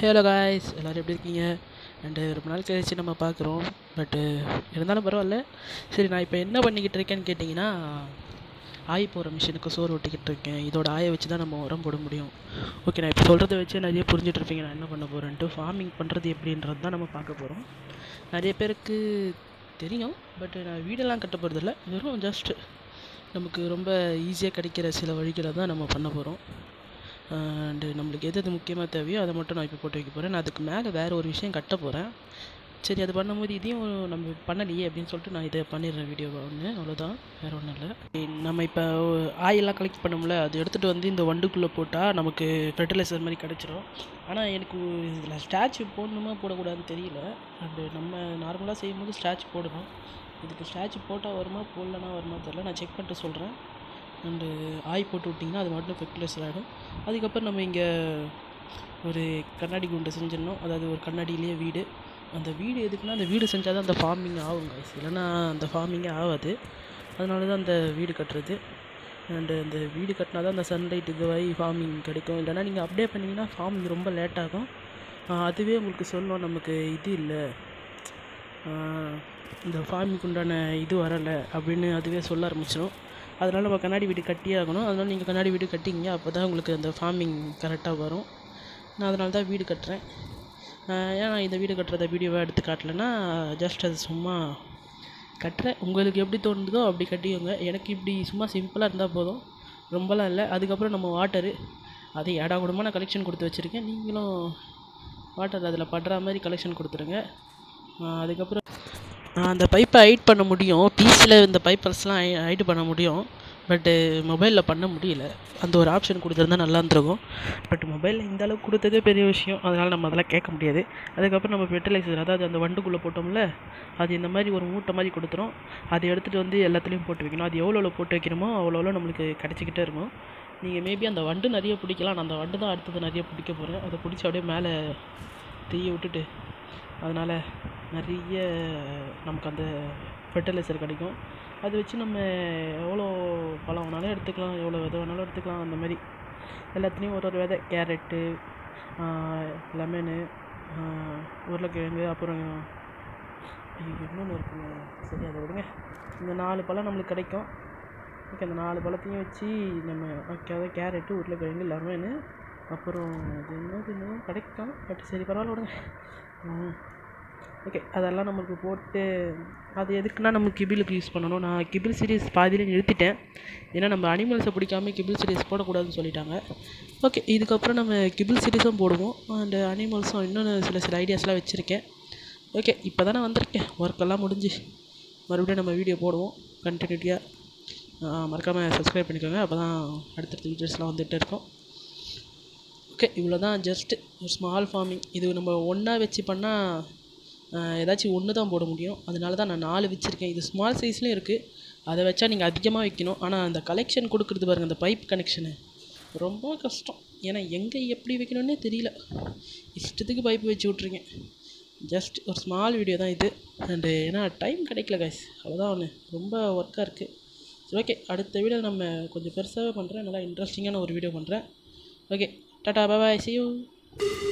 Hello guys எல்லோரும் எப்படி இருக்கீங்க அண்டு ரொம்ப நாள் கழிச்சு நம்ம பார்க்குறோம் பட்டு இருந்தாலும் பரவாயில்ல சரி நான் இப்போ என்ன பண்ணிக்கிட்டு இருக்கேன்னு கேட்டிங்கன்னா ஆய் போகிற மிஷினுக்கு சோறு ஒட்டிக்கிட்டு இருக்கேன் இதோட ஆயை வச்சு தான் நம்ம உரம் போட முடியும் ஓகே நான் இப்போ சொல்கிறத வச்சு நிறைய புரிஞ்சுட்டு இருப்பீங்க நான் என்ன பண்ண போகிறேன்ட்டு ஃபார்மிங் பண்ணுறது எப்படின்றது தான் நம்ம பார்க்க போகிறோம் நிறைய பேருக்கு தெரியும் பட் நான் வீடெல்லாம் கட்ட போகிறதில்ல வெறும் ஜஸ்ட் நமக்கு ரொம்ப ஈஸியாக கிடைக்கிற சில வழிகளை தான் நம்ம பண்ண போகிறோம் அண்டு நம்மளுக்கு எது எது முக்கியமாக தேவையோ அதை மட்டும் நான் இப்போ போட்டு வைக்க போகிறேன் நான் அதுக்கு மேலே வேறு ஒரு விஷயம் கட்ட போகிறேன் சரி அது பண்ணும்போது இதையும் நம்ம பண்ணலையே அப்படின்னு சொல்லிட்டு நான் இதை பண்ணிடுறேன் வீடியோ ஒன்று அவ்வளோதான் வேறு ஒன்றும் இல்லை நம்ம இப்போ ஆயிலெலாம் கலெக்ட் பண்ணோம்ல அது எடுத்துகிட்டு வந்து இந்த வண்டுக்குள்ளே போட்டால் நமக்கு ஃபெர்டிலைசர் மாதிரி கிடச்சிரும் ஆனால் எனக்கு இதில் ஸ்டாச்சு போடணுமா போடக்கூடாதுன்னு தெரியல அண்டு நம்ம நார்மலாக செய்யும்போது ஸ்டாச் போடணும் இதுக்கு ஸ்டாச்சு போட்டால் வருமா போடலனா வருமா தெரியல நான் செக் பண்ணிட்டு சொல்கிறேன் அண்டு ஆய் போட்டு விட்டிங்கன்னா அது மட்டும் ஃபெர்டிலைசர் ஆகிடும் அதுக்கப்புறம் நம்ம இங்கே ஒரு கண்ணாடி குண்டை செஞ்சிடணும் அதாவது ஒரு கண்ணாடியிலேயே வீடு அந்த வீடு எதுக்குன்னா அந்த வீடு செஞ்சால் தான் அந்த ஃபார்மிங் ஆகும் guys இல்லைன்னா அந்த ஃபார்மிங்கே ஆகாது அதனால தான் அந்த வீடு கட்டுறது அண்டு அந்த வீடு கட்டினா தான் அந்த சன்லைட் இதுவாகி ஃபார்மிங் கிடைக்கும் இல்லைன்னா நீங்கள் அப்படியே பண்ணிங்கன்னா ஃபார்மிங் ரொம்ப லேட் ஆகும் ஆஹ் அதுவே உங்களுக்கு சொல்லும் நமக்கு இது இல்லை ஆஹ் இந்த ஃபார்மிங்க்கு உண்டான இது வரலை அப்படின்னு அதுவே சொல்ல ஆரம்பிச்சிடும் அதனால் நம்ம கண்ணாடி வீடு கட்டியே ஆகணும் அதனால் நீங்கள் கண்ணாடி வீடு கட்டிங்க அப்போ தான் உங்களுக்கு அந்த ஃபார்மிங் கரெக்டாக வரும் நான் அதனால தான் வீடு கட்டுறேன் ஆஹ் ஏன் நான் இந்த வீடு கட்டுறத வீடியோவாக எடுத்து காட்டலைன்னா ஜஸ்ட் அது சும்மா கட்டுறேன் உங்களுக்கு எப்படி தோணுதோ அப்படி கட்டிக்கோங்க எனக்கு இப்படி சும்மா சிம்பிளாக இருந்தால் போதும் ரொம்பலாம் இல்லை அதுக்கப்புறம் நம்ம வாட்டரு அதை ஏடா கூடமாக நான் கலெக்ஷன் கொடுத்து வச்சுருக்கேன் நீங்களும் வாட்டர் அதில் படுற மாதிரி கலெக்ஷன் கொடுத்துருங்க ஆஹ் அதுக்கப்புறம் ஆஹ் அந்த பைப்பை ஹைட் பண்ண முடியும் பீஸில் இந்த பைப்பர்ஸ்லாம் ஹைட் பண்ண முடியும் பட்டு மொபைலில் பண்ண முடியல அந்த ஒரு ஆப்ஷன் கொடுத்துருந்தா நல்லா இருந்திருக்கும் பட் மொபைலில் இந்த அளவுக்கு கொடுத்ததே பெரிய விஷயம் அதனால் நம்ம அதெல்லாம் கேட்க முடியாது அதுக்கப்புறம் நம்ம ஃபெர்டிலைசர் அதாவது அந்த வண்டுக்குள்ளே போட்டோம்ல அது இந்த மாதிரி ஒரு மூட்டை மாதிரி கொடுத்துரும் அதை எடுத்துகிட்டு வந்து எல்லாத்துலேயும் போட்டு வைக்கணும் அது எவ்வளோ எவ்வளோ போட்டு வைக்கிறோமோ அவ்வளோ எவ்வளோ நம்மளுக்கு கிடச்சிக்கிட்டே இருக்கும் நீங்கள் மேபி அந்த வண்டு நிறைய பிடிக்கலாம் நான் அந்த வண்டு தான் அடுத்தது நிறைய பிடிக்க போகிறேன் அதை பிடிச்சி அப்படியே மேலே தீய விட்டுட்டு அதனால் நிறைய நமக்கு அந்த ஃபெர்டிலைசர் கிடைக்கும் அதை வச்சு நம்ம எவ்வளோ பழம் வேணாலும் எடுத்துக்கலாம் எவ்வளோ விதை வேணாலும் எடுத்துக்கலாம் அந்த மாதிரி எல்லாத்துலேயும் ஒரு ஒரு விதை கேரட்டு லெமனு உருளைக்கிழங்கு அப்புறம் ஐயோ, இன்னொன்று இருக்குங்க சரி அதை விடுங்க இந்த நாலு பழம் நம்மளுக்கு கிடைக்கும் ஓகே அந்த நாலு பழத்தையும் வச்சு நம்ம ஓகே அதாவது கேரட்டு உருளைக்கிழங்கு லெமனு அப்புறம் அது என்னது இன்னும் கிடைக்கும் பட் சரி பரவாயில்ல விடுங்க ம். ஓகே அதெல்லாம் நமக்கு போட்டு அது எதுக்குன்னா நம்ம கிபிலுக்கு யூஸ் பண்ணணும் நான் கிபில் சீரிஸ் பாதியிலே நிறுத்திட்டேன் ஏன்னா நம்ம அனிமல்ஸை பிடிக்காம கிபில் சீரிஸ் போடக்கூடாதுன்னு சொல்லிட்டாங்க ஓகே இதுக்கப்புறம் நம்ம கிபில் சீரிஸும் போடுவோம் அண்ட் அனிமல்ஸும் இன்னொன்று சில சில ஐடியாஸ்லாம் வச்சுருக்கேன் ஓகே இப்போ தானே வந்திருக்கேன் ஒர்க்கெல்லாம் முடிஞ்சு மறுபடியும் நம்ம வீடியோ போடுவோம் கண்டினியூட்டியாக மறக்காமல் சப்ஸ்கிரைப் பண்ணிக்கோங்க அப்போ தான் அடுத்தடுத்த வீடியோஸ்லாம் வந்துகிட்டே இருக்கும் ஓகே இவ்வளோ தான் ஜஸ்ட்டு ஒரு ஸ்மால் ஃபார்மிங் இது நம்ம ஒன்றா வச்சு பண்ணால் ஏதாச்சும் ஒன்று தான் போட முடியும் அதனால தான் நான் நாலு வச்சுருக்கேன் இது ஸ்மால் சைஸ்லேயும் இருக்குது அதை வச்சா நீங்கள் அதிகமாக வைக்கணும் ஆனால் அந்த கலெக்ஷன் கொடுக்குறது பாருங்கள் அந்த பைப் கனெக்ஷனு ரொம்ப கஷ்டம் ஏன்னா எங்கே எப்படி வைக்கணும்னே தெரியல இஷ்டத்துக்கு பைப் வச்சு விட்ருக்கேன் ஜஸ்ட் ஒரு ஸ்மால் வீடியோ தான் இது அண்டு ஏன்னா டைம் கிடைக்கல கைஸ் அவ்வளோதான் ஒன்று ரொம்ப ஒர்க்காக இருக்குது சரி ஓகே அடுத்த வீடியோ நம்ம கொஞ்சம் பெருசாகவே பண்ணுறேன் நல்லா இன்ட்ரெஸ்டிங்கான ஒரு வீடியோ பண்ணுறேன் ஓகே டாடா பாய் see you